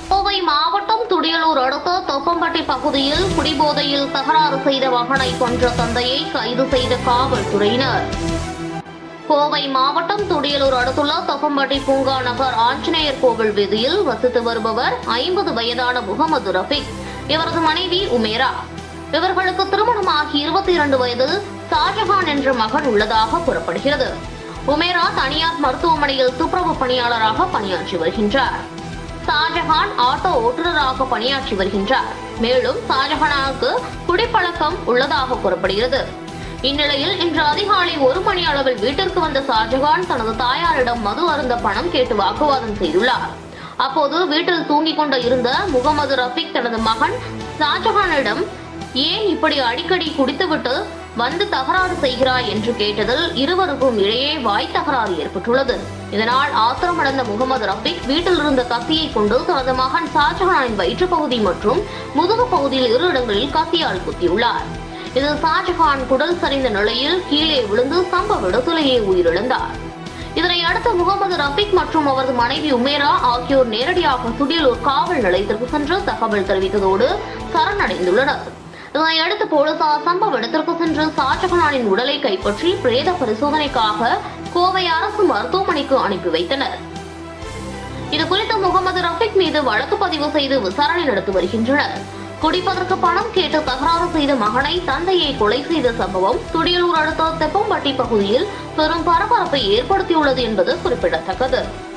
கோவை மாவட்டம் துடியலூர் அடுத்த தொப்பம்பட்டி பகுதியில் குடிபோதையில் தகராறு செய்த மகனை கொன்ற தந்தையை கைது செய்த காவல்துறையினர் கோவை மாவட்டம் துடியலூர் அடுத்துள்ள தொப்பம்பட்டி பூங்கா நகர் ஆஞ்சநேயர் கோவில் வீதியில் வசித்து வருபவர் ஐம்பது வயதான முகமது ரஃபிக் இவரது மனைவி உமேரா இவர்களுக்கு திருமணமாகி இருபத்தி இரண்டு வயதில் ஷாஜஹான் என்ற மகன் உள்ளதாக கூறப்படுகிறது உமேரா தனியார் மருத்துவமனையில் துப்புரவு பணியாளராக பணியாற்றி வருகின்றார் ஷாஜஹான் ஆட்டோ ஓட்டுநராக பணியாற்றி வருகின்றார் மேலும் ஷாஜஹானுக்கு குடிப்பழக்கம் உள்ளதாக கூறப்படுகிறது இந்நிலையில் இன்று அதிகாலை ஒரு மணி அளவில் வீட்டிற்கு வந்த ஷாஜஹான் தனது தாயாரிடம் மது அருந்த பணம் கேட்டு வாக்குவாதம் செய்துள்ளார் அப்போது வீட்டில் தூங்கிக் கொண்டு இருந்த முகமது ரஃபிக் தனது மகன் ஷாஜஹானிடம் ஏன் இப்படி அடிக்கடி குடித்துவிட்டு வந்து தகராறு செய்கிறாய் என்று கேட்டதில் இருவருக்கும் இடையே வாய் தகராறு ஏற்பட்டுள்ளது இதனால் ஆத்திரமடைந்த முகமது ரஃபிக் வீட்டில் இருந்த கத்தியை கொண்டு தனது மகன் ஷாஜஹானின் வயிற்றுப் பகுதி மற்றும் முதுகு பகுதியில் இரு இடங்களில் கத்தியால் குத்தியுள்ளார் இதில் ஷாஜஹான் குடல் சரிந்த நிலையில் கீழே விழுந்து சம்பவ இடத்திலேயே உயிரிழந்தார் இதனை அடுத்து முகமது ரஃபிக் மற்றும் அவரது மனைவி உமேரா ஆகியோர் நேரடியாக துடியலூர் காவல் நிலையத்திற்கு சென்று தகவல் தெரிவித்ததோடு சரணடைந்துள்ளனர் இதனை அடுத்து போலீசார் சம்பவ இடத்திற்கு சென்று ஷாஜஹானின் உடலை கைப்பற்றி பிரேத பரிசோதனைக்காக கோவை அரசு மருத்துவமனைக்கு அனுப்பி வைத்தனர் இது குறித்து முகமது ரஃபிக் மீது வழக்கு பதிவு செய்து விசாரணை நடத்தி வருகின்றனர் குடிப்பதற்கு பணம் கேட்டு தகராறு செய்த மகனை தந்தையை கொலை செய்த சம்பவம் துடியலூர் அடுத்த தெப்பம்பட்டி பகுதியில் பெரும் பரபரப்பை ஏற்படுத்தியுள்ளது என்பது குறிப்பிடத்தக்கது